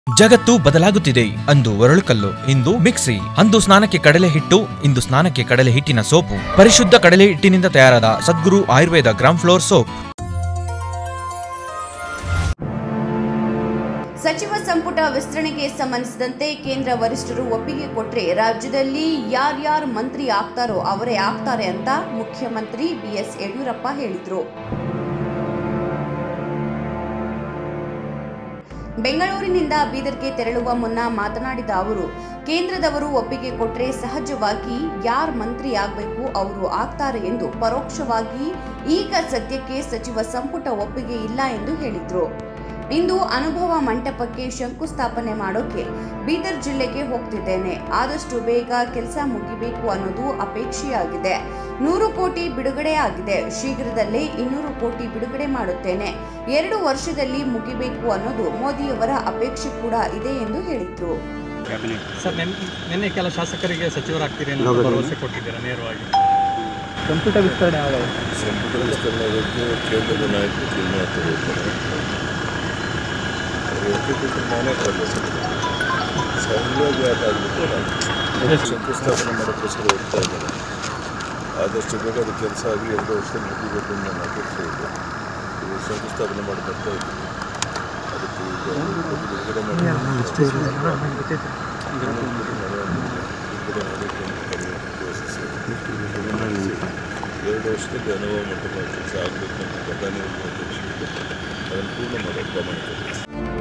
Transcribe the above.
ಜಗತ್ತು ಬದಲಾಗುತ್ತಿದೆ ಅಂದು ಒರಳುಕಲ್ಲು ಇಂದು ಮಿಕ್ಸಿ ಅಂದು ಸ್ನಾನಕ್ಕೆ ಕಡಲೆ ಹಿಟ್ಟು ಇಂದು ಸ್ನಾನಕ್ಕೆ ಕಡಲೆ ಹಿಟ್ಟಿನ ಸೋಪು ಪರಿಶುದ್ಧ ಕಡಲೆ ಹಿಟ್ಟಿನಿಂದ ತಯಾರಾದ Sadguru Ayurveda gram flour soap ಸಚಿವ ಸಂಪುಟ ವಿಸ್ತರಣೆಗೆ ಸಂಬಂಧಿಸಿದಂತೆ ಕೇಂದ್ರ ವರಿಷ್ಠರು ಒಪ್ಪಿಗೆ ಕೊಟ್ರೆ ರಾಜ್ಯದಲ್ಲಿ ಯಾರ್ಯಾರು ಮಂತ್ರಿ ಆಗ್ತಾರೋ ಅವರೇ ಆಗ್ತಾರೆ ಅಂತ ಮುಖ್ಯಮಂತ್ರಿ ಬಿಎಸ್ ಯಡಿಯೂರಪ್ಪ ಹೇಳಿದ್ರು ಬೆಂಗಳೂರಿನಿಂದ ಬೀದರ್ಗೆ ತೆರಳುವ ಮುನ್ನ ಮಾತನಾಡಿದ ಅವರು ಕೇಂದ್ರದವರು ಒಪ್ಪಿಗೆ ಕೊಟ್ರೆ ಸಹಜವಾಗಿ ಯಾರ್ ಮಂತ್ರಿ ಆಗಬೇಕು ಅವರು ಆಗ್ತಾರೆ ಎಂದು ಪರೋಕ್ಷವಾಗಿ ಈಗ ಸದ್ಯಕ್ಕೆ ಸಚಿವ ಸಂಪುಟ ಒಪ್ಪಿಗೆ ಇಲ್ಲ ಎಂದು ಹೇಳಿದ್ರು ಇಂದು ಅನುಭವ ಮಂಟಪಕ್ಕೆ ಶಂಕುಸ್ಥಾಪನೆ ಮಾಡೋಕೆ ಬೀದರ್ ಜಿಲ್ಲೆಗೆ ಹೋಗ್ತಿದ್ದೇನೆ ಆದಷ್ಟು ಬೇಗ ಕೆಲಸ ಮುಗಿಬೇಕು ಅನ್ನೋದು ಅಪೇಕ್ಷೆಯಾಗಿದೆ ನೂರು ಕೋಟಿ ಬಿಡುಗಡೆ ಆಗಿದೆ ಶೀಘ್ರದಲ್ಲೇ ಇನ್ನೂರು ಕೋಟಿ ಬಿಡುಗಡೆ ಮಾಡುತ್ತೇನೆ ಎರಡು ವರ್ಷದಲ್ಲಿ ಮುಗಿಬೇಕು ಅನ್ನೋದು ಮೋದಿಯವರ ಅಪೇಕ್ಷೆ ಕೂಡ ಇದೆ ಎಂದು ಹೇಳಿದ್ರು ಸರ್ ನೆನ್ ನಿನ್ನೆ ಕೆಲ ಶಾಸಕರಿಗೆ ಸಚಿವರಾಗ್ತೀರಿ ಅನ್ನೋ ಭರವಸೆ ಕೊಟ್ಟಿದ್ದೀರಾ ನೇರವಾಗಿ ಸಂಪುಟ ವಿಸ್ತರಣೆ ಆದಾಗ ಸಂಪುಟ ವಿಸ್ತರಣೆ ಬಗ್ಗೆ ಕೇಂದ್ರದ ನಾಯಕರು ತೀರ್ಮಾನ ತಗೊಳ್ತಾರೆ ಅವರು ಒಪ್ಪಿಗೆ ನಾನೇ ತರಬೇಕು ಸಹಜವಾಗಿ ಯಾಕಾಗಬೇಕು ನಾನು ಶಂಕುಸ್ಥಾಪನೆ ಮಾಡೋಕ್ಕೋಸ್ಕರ ಹೋಗ್ತಾ ಇದ್ದಾರೆ ಆದಷ್ಟು ಬೇಗ ಅದು ಕೆಲಸ ಆಗಿ ಎರಡು ವರ್ಷ ಮುಗಿಬೇಕು ಅಂತ ನನ್ನ ಅಪೇಕ್ಷೆ ಇದೆ ಇದು ಶಂಕುಸ್ಥಾಪನೆ ಮಾಡಿ ಬರ್ತಾ ಇದ್ದೀನಿ ಅದಕ್ಕೆ ಈಗ ಬಿಡುಗಡೆ ಮಾಡಿ ಬಿಡುಗಡೆ ಮಾಡಬೇಕು ಅಂತ ಕರೆಯನ್ನು ಘೋಷಿಸಿ ಎರಡು ವರ್ಷದಲ್ಲಿ ಅನುಭವ ಮಂಟಪ ಕೆಲಸ ಆಗಬೇಕು ಅಂತ ಪ್ರಧಾನಿ ಅಧ್ಯಕ್ಷರಿಗೆ ಅದನ್ನು ಪೂರ್ಣ ಮಾಡೋಕ್ಕೆ ಪ್ರಾಮಾಣಿಕ